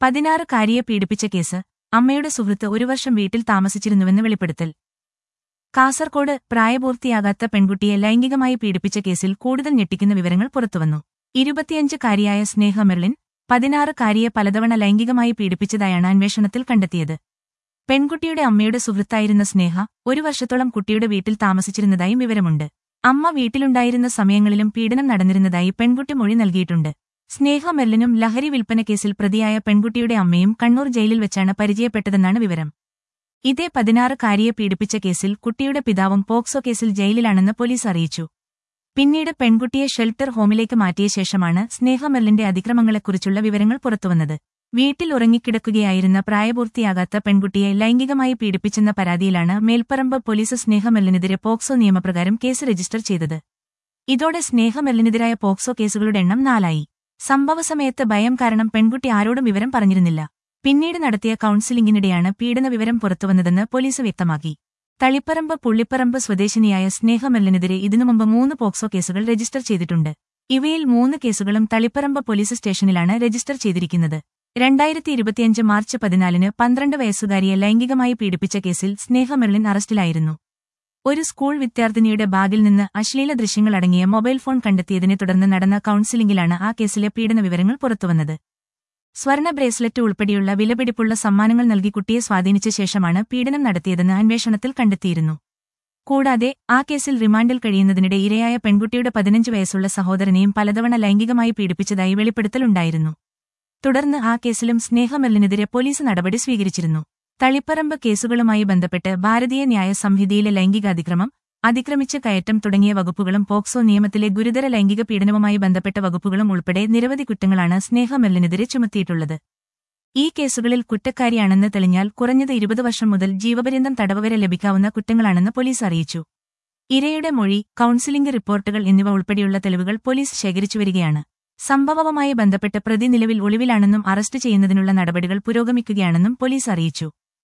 പതിനാറുകാരിയെ പീഡിപ്പിച്ച കേസ് അമ്മയുടെ സുഹൃത്ത് ഒരു വർഷം വീട്ടിൽ താമസിച്ചിരുന്നുവെന്ന് വെളിപ്പെടുത്തൽ കാസർകോട് പ്രായപൂർത്തിയാകാത്ത പെൺകുട്ടിയെ ലൈംഗികമായി പീഡിപ്പിച്ച കേസിൽ കൂടുതൽ ഞെട്ടിക്കുന്ന വിവരങ്ങൾ പുറത്തുവന്നു ഇരുപത്തിയഞ്ചുകാരിയായ സ്നേഹ മെർലിൻ പതിനാറുകാരിയെ പലതവണ ലൈംഗികമായി പീഡിപ്പിച്ചതായാണ് അന്വേഷണത്തിൽ കണ്ടെത്തിയത് പെൺകുട്ടിയുടെ അമ്മയുടെ സുഹൃത്തായിരുന്ന സ്നേഹ ഒരു വർഷത്തോളം കുട്ടിയുടെ വീട്ടിൽ താമസിച്ചിരുന്നതായും വിവരമുണ്ട് അമ്മ വീട്ടിലുണ്ടായിരുന്ന സമയങ്ങളിലും പീഡനം നടന്നിരുന്നതായി പെൺകുട്ടി മൊഴി നൽകിയിട്ടുണ്ട് സ്നേഹ മെർലിനും ലഹരി വിൽപ്പന കേസിൽ പ്രതിയായ പെൺകുട്ടിയുടെ അമ്മയും കണ്ണൂർ ജയിലിൽ വെച്ചാണ് പരിചയപ്പെട്ടതെന്നാണ് വിവരം ഇതേ പതിനാറുകാരിയെ പീഡിപ്പിച്ച കേസിൽ കുട്ടിയുടെ പിതാവും പോക്സോ കേസിൽ ജയിലിലാണെന്ന് പോലീസ് അറിയിച്ചു പിന്നീട് പെൺകുട്ടിയെ ഷെൽട്ടർ ഹോമിലേക്ക് മാറ്റിയ ശേഷമാണ് സ്നേഹ മെർലിന്റെ അതിക്രമങ്ങളെക്കുറിച്ചുള്ള വിവരങ്ങൾ പുറത്തുവന്നത് വീട്ടിൽ ഉറങ്ങിക്കിടക്കുകയായിരുന്ന പ്രായപൂർത്തിയാകാത്ത പെൺകുട്ടിയെ ലൈംഗികമായി പീഡിപ്പിച്ചെന്ന പരാതിയിലാണ് മേൽപ്പറമ്പ് പോലീസ് സ്നേഹമെല്ലിനെതിരെ പോക്സോ നിയമപ്രകാരം കേസ് രജിസ്റ്റർ ചെയ്തത് ഇതോടെ സ്നേഹമെല്ലിനെതിരായ പോക്സോ കേസുകളുടെ എണ്ണം നാലായി സംഭവസമയത്ത് ഭയം കാരണം പെൺകുട്ടി ആരോടും വിവരം പറഞ്ഞിരുന്നില്ല പിന്നീട് നടത്തിയ കൌൺസിലിംഗിനിടെയാണ് പീഡന വിവരം പുറത്തുവന്നതെന്ന് പോലീസ് വ്യക്തമാക്കി തളിപ്പറമ്പ് പുള്ളിപ്പറമ്പ് സ്വദേശിനിയായ സ്നേഹമെല്ലിനെതിരെ ഇതിനു മുമ്പ് മൂന്ന് പോക്സോ കേസുകൾ രജിസ്റ്റർ ചെയ്തിട്ടുണ്ട് ഇവയിൽ മൂന്ന് കേസുകളും തളിപ്പറമ്പ് പോലീസ് സ്റ്റേഷനിലാണ് രജിസ്റ്റർ ചെയ്തിരിക്കുന്നത് രണ്ടായിരത്തി ഇരുപത്തിയഞ്ച് മാർച്ച് പതിനാലിന് പന്ത്രണ്ട് വയസ്സുകാരിയെ ലൈംഗികമായി പീഡിപ്പിച്ച കേസിൽ സ്നേഹമെർലിൻ അറസ്റ്റിലായിരുന്നു ഒരു സ്കൂൾ വിദ്യാർത്ഥിനിയുടെ ബാഗിൽ നിന്ന് അശ്ലീല ദൃശ്യങ്ങളടങ്ങിയ മൊബൈൽ ഫോൺ കണ്ടെത്തിയതിനെ തുടർന്ന് നടന്ന കൌൺസിലിംഗിലാണ് ആ കേസിലെ പീഡന വിവരങ്ങൾ പുറത്തുവന്നത് സ്വർണ്ണ ബ്രേസ്ലെറ്റ് ഉൾപ്പെടെയുള്ള വിലപിടിപ്പുള്ള സമ്മാനങ്ങൾ നൽകി കുട്ടിയെ സ്വാധീനിച്ച ശേഷമാണ് പീഡനം നടത്തിയതെന്ന് അന്വേഷണത്തിൽ കണ്ടെത്തിയിരുന്നു കൂടാതെ ആ കേസിൽ റിമാൻഡിൽ കഴിയുന്നതിനിടെ ഇരയായ പെൺകുട്ടിയുടെ പതിനഞ്ച് വയസ്സുള്ള സഹോദരനെയും പലതവണ ലൈംഗികമായി പീഡിപ്പിച്ചതായി വെളിപ്പെടുത്തലുണ്ടായിരുന്നു തുടർന്ന് ആ കേസിലും സ്നേഹമെല്ലിനെതിരെ പോലീസ് നടപടി സ്വീകരിച്ചിരുന്നു തളിപ്പറമ്പ് കേസുകളുമായി ബന്ധപ്പെട്ട് ഭാരതീയ ന്യായ സംഹിതയിലെ ലൈംഗികാതിക്രമം അതിക്രമിച്ച കയറ്റം തുടങ്ങിയ വകുപ്പുകളും പോക്സോ നിയമത്തിലെ ഗുരുതര ലൈംഗിക പീഡനവുമായി ബന്ധപ്പെട്ട വകുപ്പുകളും ഉൾപ്പെടെ നിരവധി കുറ്റങ്ങളാണ് സ്നേഹമെല്ലിനെതിരെ ചുമത്തിയിട്ടുള്ളത് ഈ കേസുകളിൽ കുറ്റക്കാരിയാണെന്ന് തെളിഞ്ഞാൽ കുറഞ്ഞത് ഇരുപത് വർഷം മുതൽ ജീവപര്യന്തം തടവ് വരെ ലഭിക്കാവുന്ന കുറ്റങ്ങളാണെന്ന് പോലീസ് അറിയിച്ചു ഇരയുടെ മൊഴി കൌൺസിലിംഗ് റിപ്പോർട്ടുകൾ എന്നിവ ഉൾപ്പെടെയുള്ള തെളിവുകൾ പോലീസ് ശേഖരിച്ചുവരികയാണ് സംഭവവുമായി ബന്ധപ്പെട്ട് പ്രതി നിലവിൽ ഒളിവിലാണെന്നും അറസ്റ്റ് ചെയ്യുന്നതിനുള്ള നടപടികൾ പുരോഗമിക്കുകയാണെന്നും പോലീസ് അറിയിച്ചു